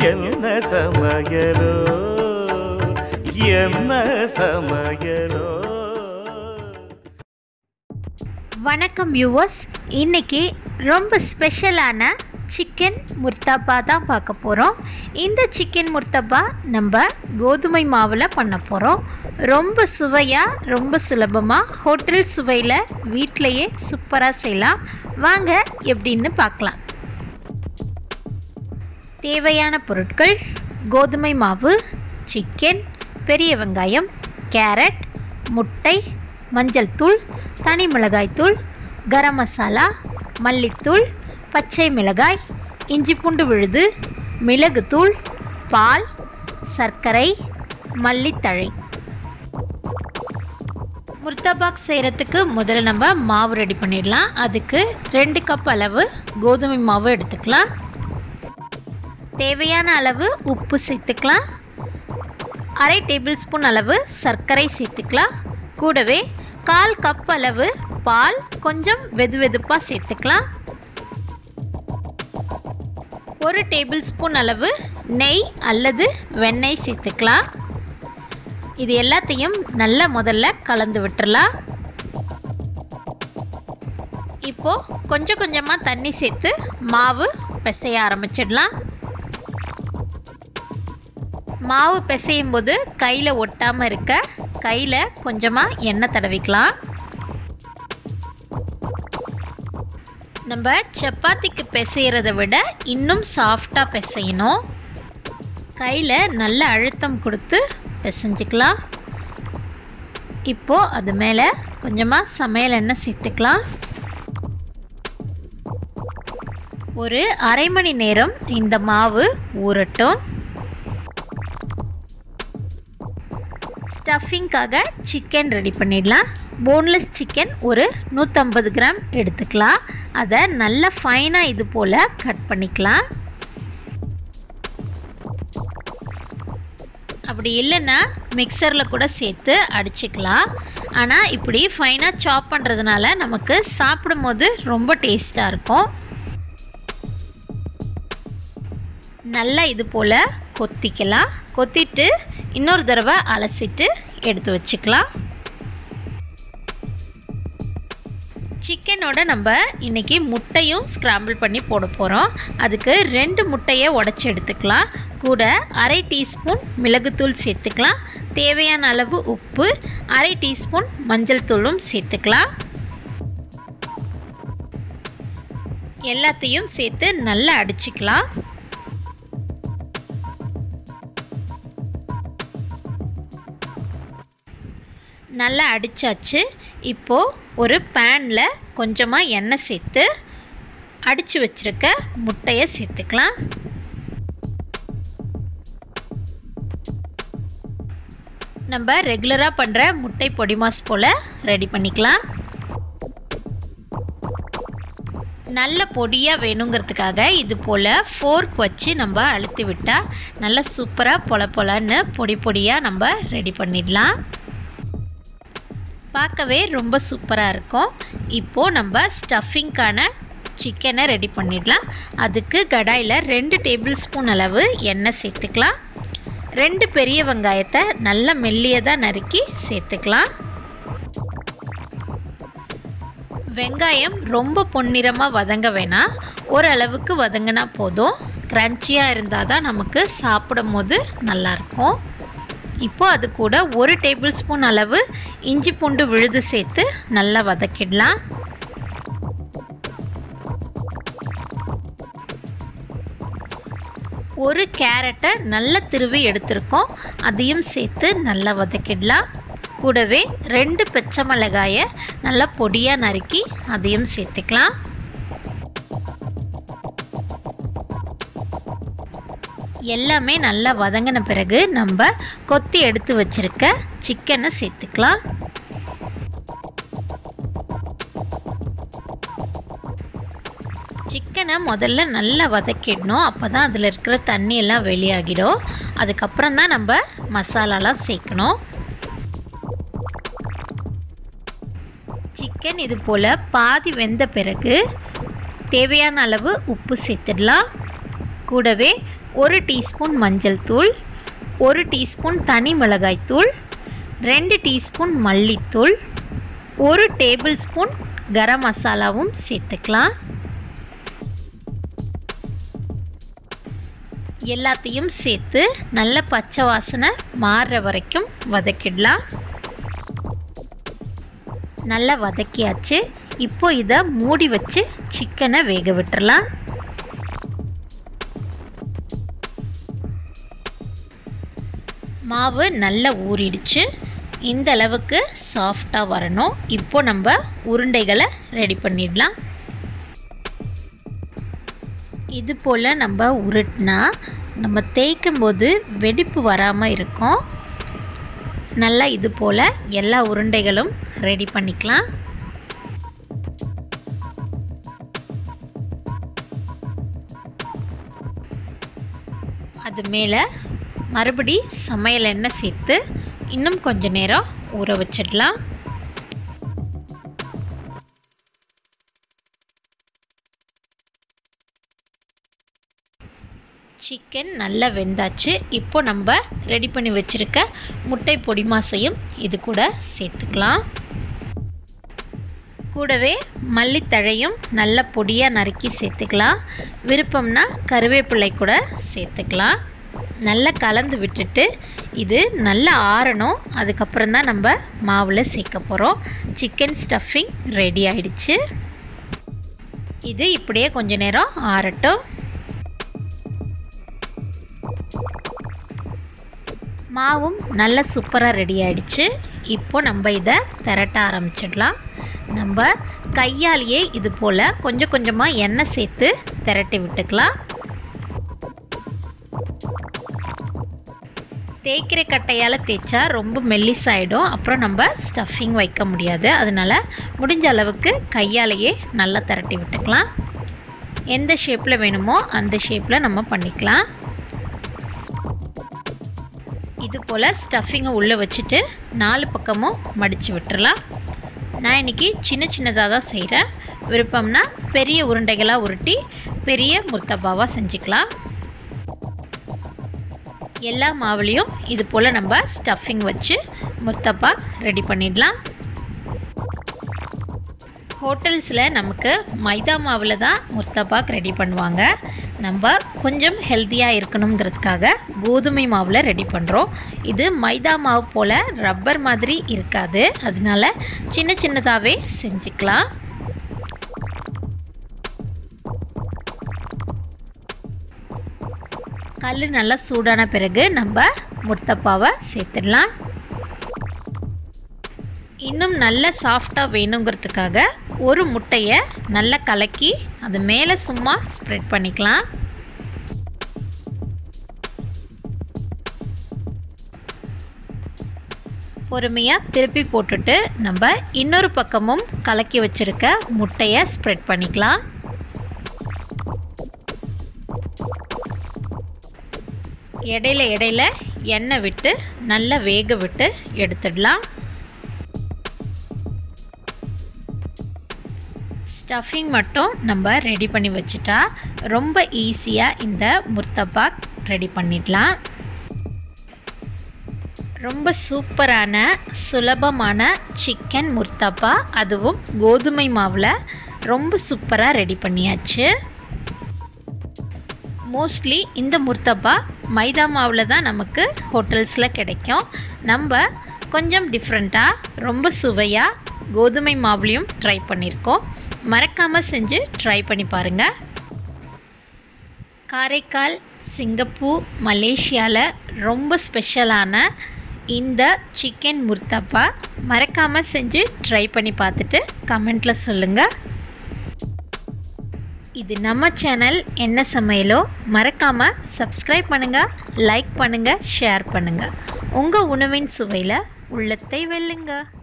என்ன சமையலோ என்ன சமையலோ வணக்கம் வியூவர்ஸ் இன்னைக்கு ரொம்ப ஸ்பெஷலான சிக்கன் முர்த்தபா தான் பார்க்க போகிறோம் இந்த சிக்கன் முர்த்தபா நம்ம கோதுமை மாவில் பண்ண போகிறோம் ரொம்ப சுவையாக ரொம்ப சுலபமாக ஹோட்டல் சுவையில் வீட்டிலையே சூப்பராக செய்யலாம் வாங்க எப்படின்னு பார்க்கலாம் தேவையான பொருட்கள் கோதுமை மாவு சிக்கன் பெரிய வெங்காயம் கேரட் முட்டை மஞ்சள் தூள் தனி மிளகாய் தூள் கரம் மசாலா மல்லித்தூள் பச்சை மிளகாய் இஞ்சி பூண்டு விழுது மிளகுத்தூள் பால் சர்க்கரை மல்லித்தழை முர்த்தாபாக் செய்கிறதுக்கு முதல்ல நம்ம மாவு ரெடி பண்ணிடலாம் அதுக்கு ரெண்டு கப் அளவு கோதுமை மாவு எடுத்துக்கலாம் தேவையான அளவு உப்பு சேர்த்துக்கலாம் அரை டேபிள் ஸ்பூன் அளவு சர்க்கரை சேர்த்துக்கலாம் கூடவே கால் கப் அளவு பால் கொஞ்சம் வெது வெதுப்பாக சேர்த்துக்கலாம் ஒரு டேபிள் ஸ்பூன் அளவு நெய் அல்லது வெண்ணெய் சேர்த்துக்கலாம் இது எல்லாத்தையும் நல்லா முதல்ல கலந்து விட்டுறலாம் இப்போ கொஞ்சம் கொஞ்சமாக தண்ணி சேர்த்து மாவு பிசைய ஆரம்பிச்சிடலாம் மாவு பிசையும் போது கையில் ஒட்டாமல் இருக்க கையில் கொஞ்சமாக எண்ணெய் தடவிக்கலாம் நம்ம சப்பாத்திக்கு பிசைகிறத விட இன்னும் சாஃப்டாக பிசையணும் கையில் நல்ல அழுத்தம் கொடுத்து பிசைஞ்சிக்கலாம் இப்போது அது மேலே கொஞ்சமாக சமையல் எண்ணெய் சேர்த்துக்கலாம் ஒரு அரை மணி நேரம் இந்த மாவு ஊறட்டும் ஸ்டஃபிங்காக சிக்கன் ரெடி பண்ணிடலாம் போன்லெஸ் சிக்கன் ஒரு நூற்றம்பது கிராம் எடுத்துக்கலாம் அதை நல்லா ஃபைனாக இது போல் கட் பண்ணிக்கலாம் அப்படி இல்லைன்னா மிக்சரில் கூட சேர்த்து அடிச்சுக்கலாம் ஆனால் இப்படி ஃபைனாக சாப் பண்ணுறதுனால நமக்கு சாப்பிடும்போது ரொம்ப டேஸ்ட்டாக இருக்கும் நல்லா இது போல் கொத்திக்கலாம் கொத்திட்டு இன்னொரு தடவை அலசிட்டு எடுத்து வச்சுக்கலாம் சிக்கனோட நம்ம இன்றைக்கி முட்டையும் ஸ்க்ராம்பிள் பண்ணி போட போகிறோம் அதுக்கு ரெண்டு முட்டையை உடச்சி எடுத்துக்கலாம் கூட அரை டீஸ்பூன் மிளகுத்தூள் சேர்த்துக்கலாம் தேவையான அளவு உப்பு அரை டீஸ்பூன் மஞ்சள் தூளும் சேர்த்துக்கலாம் எல்லாத்தையும் சேர்த்து நல்லா அடிச்சுக்கலாம் நல்லா அடித்தாச்சு இப்போது ஒரு பேனில் கொஞ்சமாக எண்ணெய் சேர்த்து அடித்து வச்சுருக்க முட்டையை சேர்த்துக்கலாம் நம்ம ரெகுலராக பண்ணுற முட்டை பொடி மாஸ் போல் ரெடி பண்ணிக்கலாம் நல்ல பொடியாக வேணுங்கிறதுக்காக இது போல் ஃபோர்க் வச்சு நம்ம அழுத்தி விட்டால் நல்லா சூப்பராக பொல பொலன்னு பொடி பொடியாக நம்ம ரெடி பண்ணிடலாம் பார்க்கவே ரொம்ப சூப்பராக இருக்கும் இப்போது நம்ம ஸ்டஃபிங்க்கான சிக்கனை ரெடி பண்ணிடலாம் அதுக்கு கடாயில் ரெண்டு டேபிள் ஸ்பூன் அளவு எண்ணெய் சேர்த்துக்கலாம் ரெண்டு பெரிய வெங்காயத்தை நல்லா மெல்லியதாக நறுக்கி சேர்த்துக்கலாம் வெங்காயம் ரொம்ப பொன்னிறமாக வதங்க வேணாம் ஓரளவுக்கு வதங்கினா போதும் க்ரன்ச்சியாக இருந்தால் தான் நமக்கு சாப்பிடும் போது நல்லாயிருக்கும் இப்போ அது கூட ஒரு டேபிள் ஸ்பூன் அளவு இஞ்சி பூண்டு விழுது சேர்த்து நல்லா வதக்கிடலாம் ஒரு கேரட்டை நல்லா திருவி எடுத்திருக்கோம் அதையும் சேர்த்து நல்லா வதக்கிடலாம் கூடவே ரெண்டு பச்சை மிளகாயை நல்லா பொடியாக நறுக்கி அதையும் சேர்த்துக்கலாம் எல்லாமே நல்லா வதங்கின பிறகு நம்ம கொத்தி எடுத்து வச்சுருக்க சிக்கனை சேர்த்துக்கலாம் சிக்கனை முதல்ல நல்லா வதக்கிடணும் அப்போ தான் அதில் இருக்கிற தண்ணியெல்லாம் வெளியாகிடும் அதுக்கப்புறம் தான் நம்ம மசாலாலாம் சேர்க்கணும் சிக்கன் இது போல் பாதி வெந்த பிறகு தேவையான அளவு உப்பு சேர்த்துடலாம் கூடவே ஒரு டீஸ்பூன் மஞ்சள் தூள் ஒரு டீஸ்பூன் தனி மிளகாய் தூள் ரெண்டு டீஸ்பூன் மல்லித்தூள் ஒரு டேபிள் ஸ்பூன் கரம் மசாலாவும் சேர்த்துக்கலாம் எல்லாத்தையும் சேர்த்து நல்ல பச்சை வாசனை மாறுற வரைக்கும் வதக்கிடலாம் நல்லா வதக்கியாச்சு இப்போ இதை மூடி வச்சு சிக்கனை வேக விட்டுறலாம் மாவு நல்லா ஊறிடுச்சு இந்த அளவுக்கு சாஃப்டாக வரணும் இப்போ நம்ம உருண்டைகளை ரெடி பண்ணிடலாம் இது போல் நம்ம உருட்டினா நம்ம தேய்க்கும் போது வெடிப்பு வராமல் இருக்கும் நல்லா இது போல் எல்லா உருண்டைகளும் ரெடி பண்ணிக்கலாம் அது மேலே மறுபடி சமையல் எண்ணெய் சேர்த்து இன்னும் கொஞ்ச நேரம் ஊற வச்சிடலாம் சிக்கன் நல்லா வெந்தாச்சு இப்போ நம்ம ரெடி பண்ணி வச்சுருக்க முட்டை பொடி மாசையும் இது கூட சேர்த்துக்கலாம் கூடவே மல்லித்தழையும் நல்ல பொடியாக நறுக்கி சேர்த்துக்கலாம் விருப்பம்னா கருவேப்பிலை கூட சேர்த்துக்கலாம் நல்லா கலந்து விட்டுட்டு இது நல்லா ஆறணும் அதுக்கப்புறம் தான் நம்ம மாவில் சேர்க்க போகிறோம் சிக்கன் ஸ்டஃபிங் ரெடி ஆயிடுச்சு இது இப்படியே கொஞ்ச நேரம் ஆறட்டும் மாவும் நல்ல சூப்பராக ரெடி ஆயிடுச்சு இப்போ நம்ம இதை திரட்ட ஆரம்பிச்சிடலாம் நம்ம கையாலேயே இது போல் கொஞ்சம் கொஞ்சமாக எண்ணெய் சேர்த்து திரட்டி விட்டுக்கலாம் தேய்க்கிற கட்டையால் தேய்ச்சா ரொம்ப மெல்லிசாயிடும் அப்புறம் நம்ம ஸ்டஃபிங் வைக்க முடியாது அதனால் முடிஞ்ச அளவுக்கு கையாலேயே நல்லா திரட்டி விட்டுக்கலாம் எந்த ஷேப்பில் வேணுமோ அந்த ஷேப்பில் நம்ம பண்ணிக்கலாம் இது போல் ஸ்டஃபிங்கை உள்ளே வச்சுட்டு நாலு பக்கமும் மடித்து விட்டுறலாம் நான் இன்றைக்கி சின்ன சின்னதாக தான் செய்கிறேன் விருப்பம்னா பெரிய உருண்டைகளாக உருட்டி பெரிய முர்த்தபாவாக செஞ்சுக்கலாம் எல்லா மாவுலேயும் இது போல் நம்ம ஸ்டஃபிங் வச்சு முர்த்தபா ரெடி பண்ணிடலாம் ஹோட்டல்ஸில் நமக்கு மைதா மாவில் தான் முர்த்தபாக் ரெடி பண்ணுவாங்க நம்ம கொஞ்சம் ஹெல்த்தியாக இருக்கணுங்கிறதுக்காக கோதுமை மாவில் ரெடி பண்ணுறோம் இது மைதா மாவு போல் ரப்பர் மாதிரி இருக்காது அதனால சின்ன சின்னதாகவே செஞ்சுக்கலாம் கல் நல்லா சூடான பிறகு நம்ம முர்த்தப்பாவை சேர்த்துடலாம் இன்னும் நல்ல சாஃப்டாக வேணுங்கிறதுக்காக ஒரு முட்டையை நல்லா கலக்கி அது மேலே சும்மா ஸ்ப்ரெட் பண்ணிக்கலாம் பொறுமையாக திருப்பி போட்டுட்டு நம்ம இன்னொரு பக்கமும் கலக்கி வச்சுருக்க முட்டையை ஸ்ப்ரெட் பண்ணிக்கலாம் இடையில இடையில எண்ணெய் விட்டு நல்லா வேக விட்டு எடுத்துடலாம் ஸ்டஃபிங் மட்டும் நம்ம ரெடி பண்ணி வச்சுட்டா ரொம்ப ஈஸியாக இந்த முர்த்தபாக் ரெடி பண்ணிடலாம் ரொம்ப சூப்பரான சுலபமான சிக்கன் முர்த்தபா அதுவும் கோதுமை மாவில் ரொம்ப சூப்பராக ரெடி பண்ணியாச்சு மோஸ்ட்லி இந்த முர்த்தபா மைதா மாவில் தான் நமக்கு ஹோட்டல்ஸில் கிடைக்கும் நம்ம கொஞ்சம் டிஃப்ரெண்ட்டாக ரொம்ப சுவையாக கோதுமை மாவுலேயும் ட்ரை பண்ணியிருக்கோம் மறக்காமல் செஞ்சு ட்ரை பண்ணி பாருங்கள் காரைக்கால் சிங்கப்பூர் மலேசியாவில் ரொம்ப ஸ்பெஷலான இந்த சிக்கன் முர்த்தப்பா மறக்காமல் செஞ்சு ட்ரை பண்ணி பார்த்துட்டு கமெண்ட்டில் சொல்லுங்கள் இது நம்ம சேனல் என்ன சமையலோ மறக்காமல் சப்ஸ்கிரைப் பண்ணுங்கள் லைக் பண்ணுங்கள் ஷேர் பண்ணுங்கள் உங்கள் உணவின் சுவையில் உள்ளத்தை வெல்லுங்க